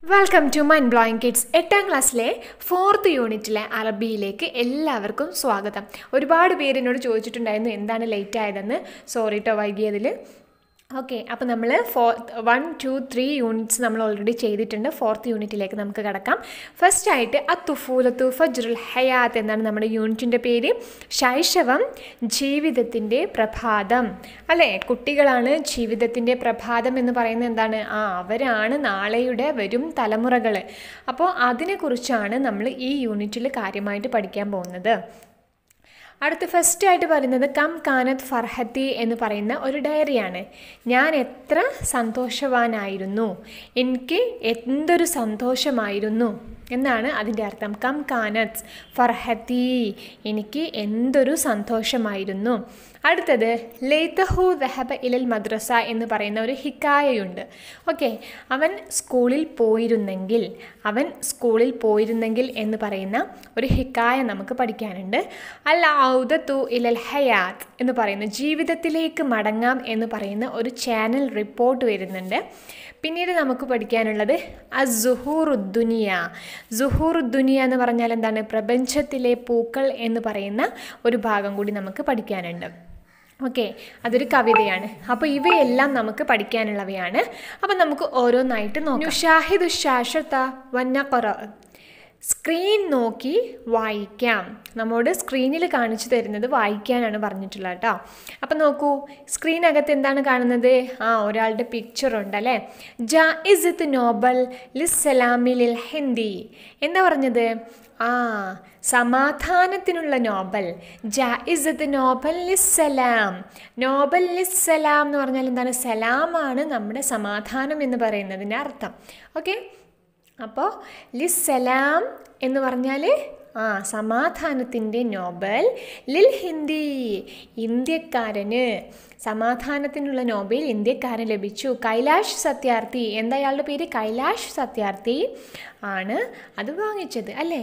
Welcome to mind blowing kids എട്ടാം ക്ലാസ്സിലെ fourth യൂണിറ്റിലെ അറബിയിലേക്ക് എല്ലാവർക്കും സ്വാഗതം ഒരുപാട് പേര് എന്നോട് ചോദിച്ചിട്ടുണ്ടായിരുന്നു എന്താണ് ലേറ്റ് ആയതെന്ന് സോറി കേട്ടോ വൈകിയതിൽ ഓക്കെ അപ്പോൾ നമ്മൾ four one two three units നമ്മൾ ഓൾറെഡി ചെയ്തിട്ടുണ്ട് ഫോർത്ത് യൂണിറ്റിലേക്ക് നമുക്ക് കിടക്കാം ഫസ്റ്റ് ആയിട്ട് അത്തുഫൂലത്തു ഫജ്റുൽ ഹയാത്ത് എന്നാണ് നമ്മുടെ യൂണിറ്റിൻ്റെ പേര് ശൈശവം ജീവിതത്തിൻ്റെ പ്രഭാതം അല്ലേ കുട്ടികളാണ് ജീവിതത്തിൻ്റെ പ്രഭാതം എന്ന് പറയുന്നത് എന്താണ് ആ അവരാണ് നാളെയുടെ വരും തലമുറകൾ അപ്പോൾ അതിനെക്കുറിച്ചാണ് നമ്മൾ ഈ യൂണിറ്റിൽ കാര്യമായിട്ട് പഠിക്കാൻ പോകുന്നത് അടുത്ത ഫസ്റ്റ് ആയിട്ട് പറയുന്നത് കം കാനത്ത് ഫർഹത്തി എന്ന് പറയുന്ന ഒരു ഡയറിയാണ് ഞാൻ എത്ര സന്തോഷവാനായിരുന്നു എനിക്ക് എന്തൊരു സന്തോഷമായിരുന്നു എന്നാണ് അതിൻ്റെ അർത്ഥം കം കാനത്ത് ഫർഹത്തി എനിക്ക് എന്തൊരു സന്തോഷമായിരുന്നു അടുത്തത് ലേത്തഹു ദഹബ ഇലൽ മദ്രസ എന്ന് പറയുന്ന ഒരു ഹിക്കായയുണ്ട് ഓക്കെ അവൻ സ്കൂളിൽ പോയിരുന്നെങ്കിൽ അവൻ സ്കൂളിൽ പോയിരുന്നെങ്കിൽ എന്ന് പറയുന്ന ഒരു ഹിക്കായ നമുക്ക് പഠിക്കാനുണ്ട് അൽ ഔദത്തു ഇലൽ ഹയാത്ത് എന്ന് പറയുന്ന ജീവിതത്തിലേക്ക് മടങ്ങാം എന്ന് പറയുന്ന ഒരു ചാനൽ റിപ്പോർട്ട് വരുന്നുണ്ട് പിന്നീട് നമുക്ക് പഠിക്കാനുള്ളത് അസുഹൂറുദ്ദുനിയ സുഹൂറുദ്ദുനിയ എന്ന് പറഞ്ഞാൽ എന്താണ് പ്രപഞ്ചത്തിലെ പൂക്കൾ എന്ന് പറയുന്ന ഒരു ഭാഗം കൂടി നമുക്ക് പഠിക്കാനുണ്ട് ഓക്കെ അതൊരു കവിതയാണ് അപ്പോൾ ഇവയെല്ലാം നമുക്ക് പഠിക്കാനുള്ളവയാണ് അപ്പോൾ നമുക്ക് ഓരോന്നായിട്ട് നോക്കാം ഷാഹിദ് ഷാഷത്ത വന്നക്കൊറ സ്ക്രീൻ നോക്കി വായിക്കാം നമ്മോട് സ്ക്രീനിൽ കാണിച്ചു തരുന്നത് വായിക്കാനാണ് പറഞ്ഞിട്ടുള്ളത് കേട്ടോ അപ്പം നോക്കൂ സ്ക്രീനകത്ത് എന്താണ് കാണുന്നത് ആ ഒരാളുടെ പിക്ചർ ഉണ്ട് അല്ലേ ജായിസത്ത് നോബൽ ലിസ്സലാമി ലിൽ ഹിന്ദി എന്താ പറഞ്ഞത് ആ സമാധാനത്തിനുള്ള നോബൽ ജായിസത്ത് നോബൽ ലിസ്സലാം നോബൽ ലിസ്സലാം എന്ന് പറഞ്ഞാൽ എന്താണ് സലാമാണ് നമ്മുടെ സമാധാനം എന്ന് പറയുന്നതിൻ്റെ അർത്ഥം ഓക്കെ അപ്പോൾ ലിസ്സലാം എന്ന് പറഞ്ഞാൽ ആ സമാധാനത്തിൻ്റെ നോബൽ ലിൽ ഹിന്ദി ഇന്ത്യക്കാരന് സമാധാനത്തിനുള്ള നോബൽ ഇന്ത്യക്കാരൻ ലഭിച്ചു കൈലാഷ് സത്യാർത്ഥി എന്താ അയാളുടെ പേര് കൈലാഷ് സത്യാർത്ഥി ആണ് അത് വാങ്ങിച്ചത് അല്ലേ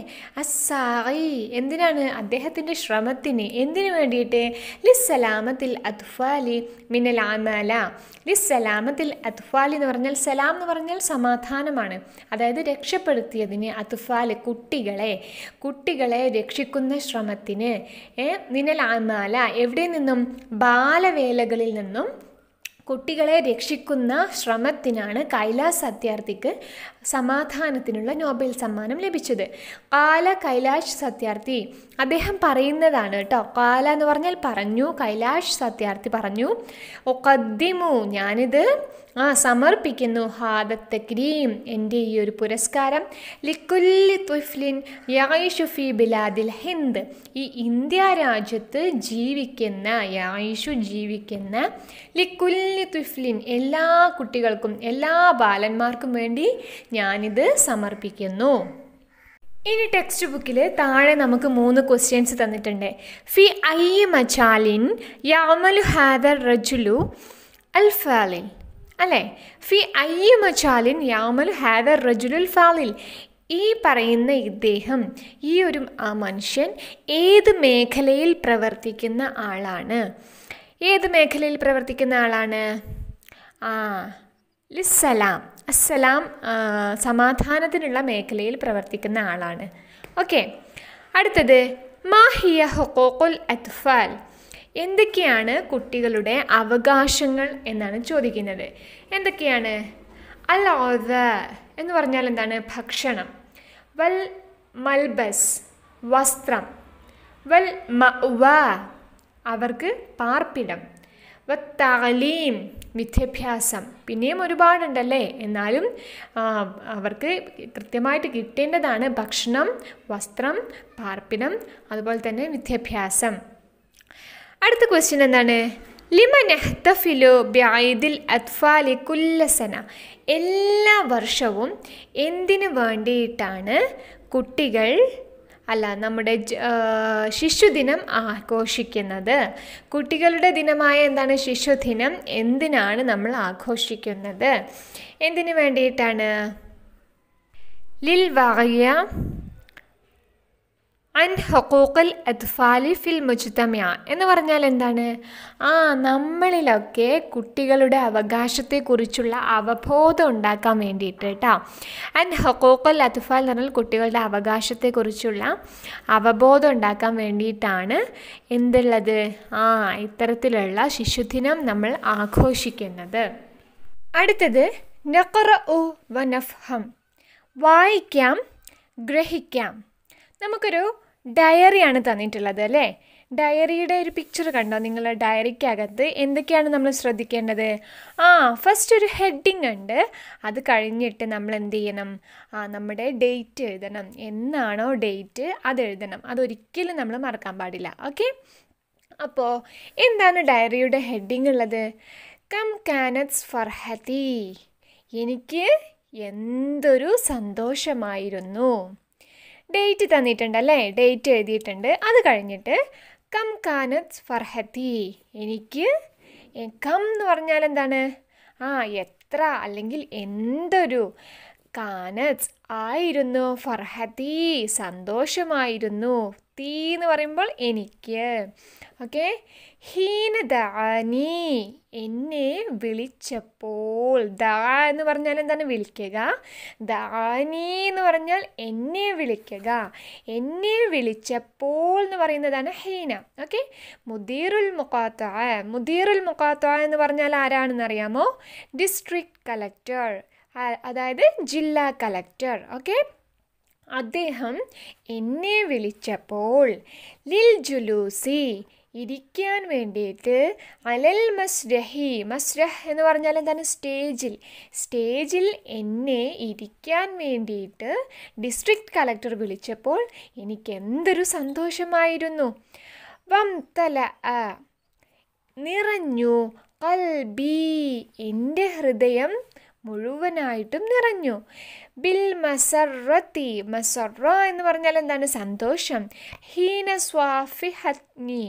അസായി എന്തിനാണ് അദ്ദേഹത്തിൻ്റെ ശ്രമത്തിന് എന്തിനു വേണ്ടിയിട്ട് ലിസ്സലാമത്തിൽ അത്ഫാലി മിനൽ ആമല ലിസ്സലാമത്തിൽ അത്ഫാലി എന്ന് പറഞ്ഞാൽ സലാം എന്ന് പറഞ്ഞാൽ സമാധാനമാണ് അതായത് രക്ഷപ്പെടുത്തിയതിന് അത്ഫാൽ കുട്ടികളെ കുട്ടികളെ രക്ഷിക്കുന്ന ശ്രമത്തിന് മിനൽ ആമാല എവിടെ നിന്നും ബാലവേലകളിൽ നിന്നും കുട്ടികളെ രക്ഷിക്കുന്ന ശ്രമത്തിനാണ് കൈലാസ് സത്യാർത്ഥിക്ക് സമാധാനത്തിനുള്ള നോബൽ സമ്മാനം ലഭിച്ചത് കാല കൈലാഷ് സത്യാർത്ഥി അദ്ദേഹം പറയുന്നതാണ് കേട്ടോ കാല എന്ന് പറഞ്ഞാൽ പറഞ്ഞു കൈലാഷ് സത്യാർത്ഥി പറഞ്ഞു ഒക്കദ്ദിമു ഞാനിത് ആ സമർപ്പിക്കുന്നു ഹാദത്ത് ക്രീം എൻ്റെ ഈ ഒരു പുരസ്കാരം ലിക്കുല്ലി തുഫ്ലിൻ യായിഷുഫി ബിലാദിൽ ഹിന്ദ് ഈ ഇന്ത്യ രാജ്യത്ത് ജീവിക്കുന്ന യായിഷു ജീവിക്കുന്ന ലിക്കുല്ലി തുഫ്ലിൻ എല്ലാ കുട്ടികൾക്കും എല്ലാ ബാലന്മാർക്കും വേണ്ടി ഞാനിത് സമർപ്പിക്കുന്നു ഇനി ടെക്സ്റ്റ് ബുക്കിൽ താഴെ നമുക്ക് മൂന്ന് ക്വസ്റ്റ്യൻസ് തന്നിട്ടുണ്ട് ഫി ഐ മച്ചാലിൻ യാമലു ഹാദർ റജുലു അൽ ഫാലിൻ അല്ലേ ഫി ഐ മച്ചാലിൻ യാമലു ഹാദർ റജുലുൽ ഫാലിൽ ഈ പറയുന്ന ഇദ്ദേഹം ഈ ഒരു ആ മനുഷ്യൻ ഏത് മേഖലയിൽ പ്രവർത്തിക്കുന്ന ആളാണ് ഏത് മേഖലയിൽ പ്രവർത്തിക്കുന്ന ആളാണ് ആ ലിസ്സലാം അസ്സലാം സമാധാനത്തിനുള്ള മേഖലയിൽ പ്രവർത്തിക്കുന്ന ആളാണ് ഓക്കെ അടുത്തത് മാഹിയ ഹൊക്കോക്കുൽ അത്ഫാൽ എന്തൊക്കെയാണ് കുട്ടികളുടെ അവകാശങ്ങൾ എന്നാണ് ചോദിക്കുന്നത് എന്തൊക്കെയാണ് അൽ ഓദ എന്ന് പറഞ്ഞാൽ എന്താണ് ഭക്ഷണം വൽ മൽബസ് വസ്ത്രം വൽ മവ അവർക്ക് പാർപ്പിടം വത്താലീം വിദ്യാഭ്യാസം പിന്നെയും ഒരുപാടുണ്ടല്ലേ എന്നാലും അവർക്ക് കൃത്യമായിട്ട് കിട്ടേണ്ടതാണ് ഭക്ഷണം വസ്ത്രം പാർപ്പിടം അതുപോലെ തന്നെ വിദ്യാഭ്യാസം അടുത്ത ക്വസ്റ്റ്യൻ എന്താണ് ലിമ നെഹ്തഫിലു ബ്യായിദിൽ അത്ഫാലി കുല്ലസന എല്ലാ വർഷവും എന്തിനു വേണ്ടിയിട്ടാണ് കുട്ടികൾ അല്ല നമ്മുടെ ശിശുദിനം ആഘോഷിക്കുന്നത് കുട്ടികളുടെ ദിനമായ എന്താണ് ശിശുദിനം എന്തിനാണ് നമ്മൾ ആഘോഷിക്കുന്നത് എന്തിനു വേണ്ടിയിട്ടാണ് ലിൽ വകയ അൻ ഹൊക്കൂക്കൽ അത്ഫാലി ഫിൽ മുജ്തമ്യ എന്ന് പറഞ്ഞാൽ എന്താണ് ആ നമ്മളിലൊക്കെ കുട്ടികളുടെ അവകാശത്തെക്കുറിച്ചുള്ള അവബോധം ഉണ്ടാക്കാൻ വേണ്ടിയിട്ട് കേട്ടോ അൻ ഹൊക്കൂക്കൽ അത്ഫാൽ എന്ന് പറഞ്ഞാൽ കുട്ടികളുടെ അവകാശത്തെക്കുറിച്ചുള്ള അവബോധം ഉണ്ടാക്കാൻ വേണ്ടിയിട്ടാണ് എന്തുള്ളത് ആ ഇത്തരത്തിലുള്ള ശിശുദിനം നമ്മൾ ആഘോഷിക്കുന്നത് അടുത്തത് നഖറ ഉ വനഫ്ഹം വായിക്കാം ഗ്രഹിക്കാം നമുക്കൊരു ഡയറിയാണ് തന്നിട്ടുള്ളത് അല്ലേ ഡയറിയുടെ ഒരു പിക്ചർ കണ്ടോ നിങ്ങൾ ഡയറിക്കകത്ത് എന്തൊക്കെയാണ് നമ്മൾ ശ്രദ്ധിക്കേണ്ടത് ആ ഫസ്റ്റ് ഒരു ഹെഡിങ് ഉണ്ട് അത് കഴിഞ്ഞിട്ട് നമ്മൾ എന്ത് ചെയ്യണം ആ നമ്മുടെ ഡേറ്റ് എഴുതണം എന്നാണോ ഡേറ്റ് അത് എഴുതണം അതൊരിക്കലും നമ്മൾ മറക്കാൻ പാടില്ല ഓക്കെ അപ്പോൾ എന്താണ് ഡയറിയുടെ ഹെഡിങ് ഉള്ളത് കം കാനറ്റ്സ് ഫർഹത്തി എനിക്ക് എന്തൊരു സന്തോഷമായിരുന്നു ഡേറ്റ് തന്നിട്ടുണ്ടല്ലേ ഡേറ്റ് എഴുതിയിട്ടുണ്ട് അത് കഴിഞ്ഞിട്ട് കം കാനത്ത് ഫർഹത്തി എനിക്ക് എ- കം എന്ന് പറഞ്ഞാൽ എന്താണ് ആ എത്ര അല്ലെങ്കിൽ എന്തൊരു കാനത്ത് ആയിരുന്നു ഫർഹത്തി സന്തോഷമായിരുന്നു തീ എന്ന് പറയുമ്പോൾ എനിക്ക് ഓക്കെ ഹീന ദാനി എന്നെ വിളിച്ചപ്പോൾ ദാ എന്ന് പറഞ്ഞാൽ എന്താണ് വിളിക്കുക ദാനി എന്ന് പറഞ്ഞാൽ എന്നെ വിളിക്കുക എന്നെ വിളിച്ചപ്പോൾ എന്ന് പറയുന്നതാണ് ഹീന ഓക്കെ മുദീറുൽ മുഖാത്ത മുദീറുൽ മുഖാത്ത എന്ന് പറഞ്ഞാൽ ആരാണെന്ന് അറിയാമോ ഡിസ്ട്രിക്ട് കലക്ടർ അതായത് ജില്ലാ കലക്ടർ ഓക്കെ അദ്ദേഹം എന്നെ വിളിച്ചപ്പോൾ ലിൽ ജുലൂസി ഇരിക്കാൻ വേണ്ടിയിട്ട് അലൽ മസ്രഹി മസ്രഹ് എന്ന് പറഞ്ഞാൽ എന്താണ് സ്റ്റേജിൽ സ്റ്റേജിൽ എന്നെ ഇരിക്കാൻ വേണ്ടിയിട്ട് ഡിസ്ട്രിക്ട് കളക്ടർ വിളിച്ചപ്പോൾ എനിക്ക് എന്തൊരു സന്തോഷമായിരുന്നു വം തല അ നിറഞ്ഞു കൽബി എൻ്റെ ഹൃദയം മുഴുവനായിട്ടും നിറഞ്ഞു ബിൽ മസറത്തി മസറ എന്ന് പറഞ്ഞാൽ എന്താണ് സന്തോഷം ഹീന സ്വാഫിഹത്നി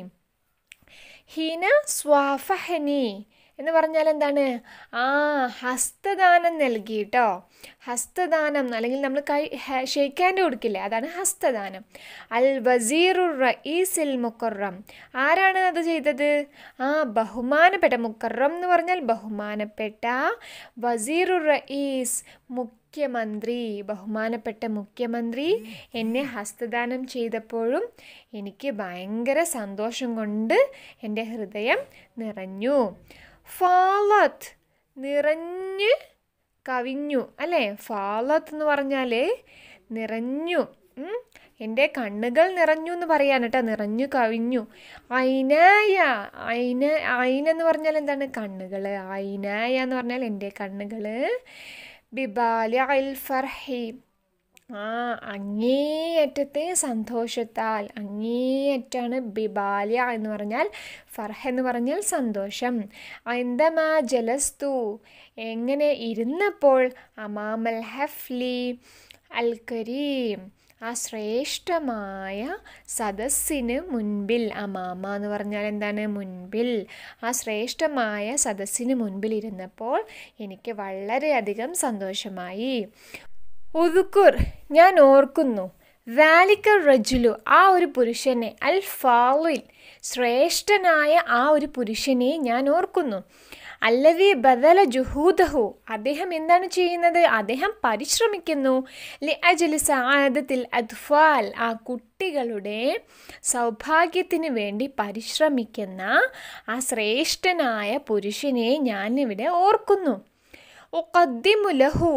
ഹീന സ്വാഫഹനി എന്ന് പറഞ്ഞാൽ എന്താണ് ആ ഹസ്തദാനം നൽകി കേട്ടോ ഹസ്തദാനം അല്ലെങ്കിൽ നമ്മൾ കൈ ഷെയ്ക്ക് ഹാൻഡ് കൊടുക്കില്ലേ അതാണ് ഹസ്തദാനം അൽ വസീറു റഈസിൽ മുക്കറം ആരാണ് അത് ചെയ്തത് ആ ബഹുമാനപ്പെട്ട മുക്കറം എന്ന് പറഞ്ഞാൽ ബഹുമാനപ്പെട്ട വസീറു റഈസ് മുഖ്യമന്ത്രി ബഹുമാനപ്പെട്ട മുഖ്യമന്ത്രി എന്നെ ഹസ്തദാനം ചെയ്തപ്പോഴും എനിക്ക് ഭയങ്കര സന്തോഷം കൊണ്ട് എൻ്റെ ഹൃദയം നിറഞ്ഞു ഫാലത്ത് നിറഞ്ഞ് കവിഞ്ഞു അല്ലേ ഫാലത്ത് എന്ന് പറഞ്ഞാൽ നിറഞ്ഞു ഉം. എൻ്റെ കണ്ണുകൾ നിറഞ്ഞു എന്ന് പറയാൻ കേട്ടോ നിറഞ്ഞു കവിഞ്ഞു ഐനായ ഐന ഐന എന്ന് പറഞ്ഞാൽ എന്താണ് കണ്ണുകൾ ഐനായ എന്ന് പറഞ്ഞാൽ എൻ്റെ കണ്ണുകൾ ബിബാലി അൽ ഫർഹി ആ അങ്ങേയറ്റത്തെ സന്തോഷത്താൽ അങ്ങേയറ്റാണ് ബിബാല്യ എന്ന് പറഞ്ഞാൽ ഫർഹ എന്ന് പറഞ്ഞാൽ സന്തോഷം എന്തമാ ജലസ്തു എങ്ങനെ ഇരുന്നപ്പോൾ അമാമൽ ഹഫ്ലി അൽ കരീം ആ ശ്രേഷ്ഠമായ സദസ്സിന് മുൻപിൽ അമാമ എന്ന് പറഞ്ഞാൽ എന്താണ് മുൻപിൽ ആ ശ്രേഷ്ഠമായ സദസ്സിന് മുൻപിൽ ഇരുന്നപ്പോൾ എനിക്ക് വളരെയധികം സന്തോഷമായി ഉദുക്കുർ ഞാൻ ഓർക്കുന്നു വാലിക്കർ റജുലു ആ ഒരു പുരുഷനെ അൽ ഫാലിൽ ശ്രേഷ്ഠനായ ആ ഒരു പുരുഷനെ ഞാൻ ഓർക്കുന്നു അല്ലവി ബദല ജുഹൂദഹു അദ്ദേഹം എന്താണ് ചെയ്യുന്നത് അദ്ദേഹം പരിശ്രമിക്കുന്നു ലി അജലി സാദത്തിൽ അദ്ഫാൽ ആ കുട്ടികളുടെ സൗഭാഗ്യത്തിന് വേണ്ടി പരിശ്രമിക്കുന്ന ആ ശ്രേഷ്ഠനായ പുരുഷനെ ഞാനിവിടെ ഓർക്കുന്നു ഉഖദ്ദിമുലഹു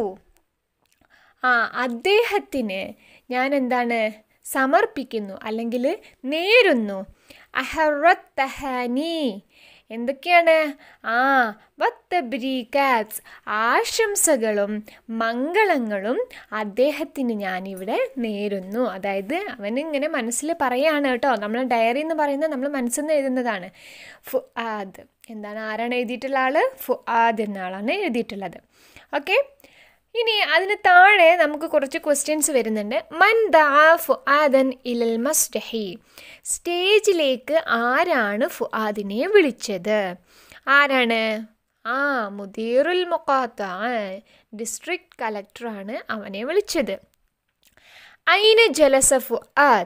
ആ അദ്ദേഹത്തിന് ഞാൻ എന്താണ് സമർപ്പിക്കുന്നു അല്ലെങ്കിൽ നേരുന്നു അഹറത്തഹനി എന്തൊക്കെയാണ് ആ വത്തബ്രീകാറ്റ്സ് ആശംസകളും മംഗളങ്ങളും അദ്ദേഹത്തിന് ഞാനിവിടെ നേരുന്നു അതായത് അവനിങ്ങനെ മനസ്സിൽ പറയാണ് കേട്ടോ നമ്മൾ ഡയറി എന്ന് പറയുന്നത് നമ്മൾ മനസ്സിൽ നിന്ന് എഴുതുന്നതാണ് ഫുആദ് എന്താണ് ആരാണ് എഴുതിയിട്ടുള്ള ആൾ ഫുആദ് എന്ന ആളാണ് എഴുതിയിട്ടുള്ളത് ഓക്കെ ഇനി അതിന് താഴെ നമുക്ക് കുറച്ച് ക്വസ്റ്റ്യൻസ് വരുന്നുണ്ട് മൻ ദാ ഫുആദൻ ഇലൽ മസ്ഡഹി സ്റ്റേജിലേക്ക് ആരാണ് ഫുആദിനെ വിളിച്ചത് ആരാണ് ആ മുദീറുൽ മുഖാത്ത ഡിസ്ട്രിക്ട് കളക്ടറാണ് അവനെ വിളിച്ചത് ഐന ജലസ ഫുആദ്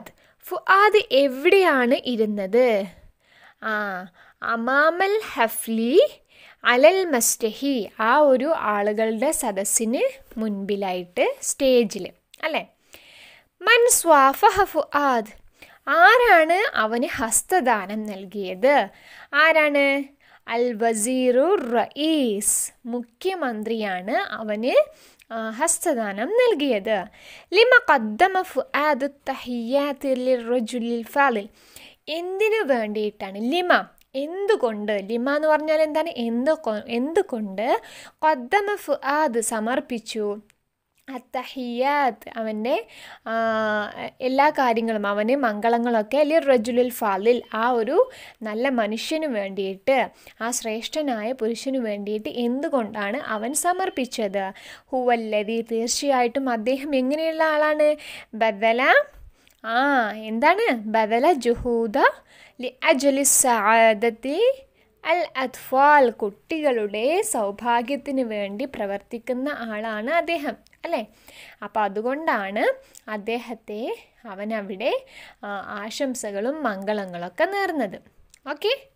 ഫുആദ് എവിടെയാണ് ഇരുന്നത് ആ അമാമൽ ഹഫ്ലി അലൽ മസ്റ്റഹി ആ ഒരു ആളുകളുടെ സദസ്സിന് മുൻപിലായിട്ട് സ്റ്റേജിൽ അല്ലേ മൻ സ്വാഫഹ ഫുആദ് ആരാണ് അവന് ഹസ്തദാനം നൽകിയത് ആരാണ് അൽ വസീറു റയീസ് മുഖ്യമന്ത്രിയാണ് അവന് ആ, ഹസ്തദാനം നൽകിയത് ലിമ കദ്ദമ ഫുആദ് തഹിയാത്ത് ലിർറജുലിൽ ഫാലിൽ എന്തിനു വേണ്ടിയിട്ടാണ് ലിമ എന്തുകൊണ്ട് ലിമ എന്ന് പറഞ്ഞാൽ എന്താണ് എന്ത് കൊ- എന്തുകൊണ്ട് കൊദ്ദമ ഫുആദ് സമർപ്പിച്ചു അത്തഹിയാത്ത് അവൻ്റെ ആ, എല്ലാ കാര്യങ്ങളും അവന് മംഗളങ്ങളൊക്കെ അല്ലെങ്കിൽ റജുലുൽ ഫാലിൽ ആ ഒരു നല്ല മനുഷ്യന് വേണ്ടിയിട്ട് ആ ശ്രേഷ്ഠനായ പുരുഷന് വേണ്ടിയിട്ട് എന്തുകൊണ്ടാണ് അവൻ സമർപ്പിച്ചത് ഹുവല്ലതി തീർച്ചയായിട്ടും അദ്ദേഹം എങ്ങനെയുള്ള ആളാണ് ബദല ആ എന്താണ് ബദല ജുഹൂദ ലി അജലി സആദത്തി അൽ അത്ഫാൽ കുട്ടികളുടെ സൗഭാഗ്യത്തിന് വേണ്ടി പ്രവർത്തിക്കുന്ന ആളാണ് അദ്ദേഹം അല്ലേ അപ്പോൾ അതുകൊണ്ടാണ് അദ്ദേഹത്തെ അവനവിടെ ആ, ആശംസകളും മംഗളങ്ങളൊക്കെ നേർന്നത് ഓക്കെ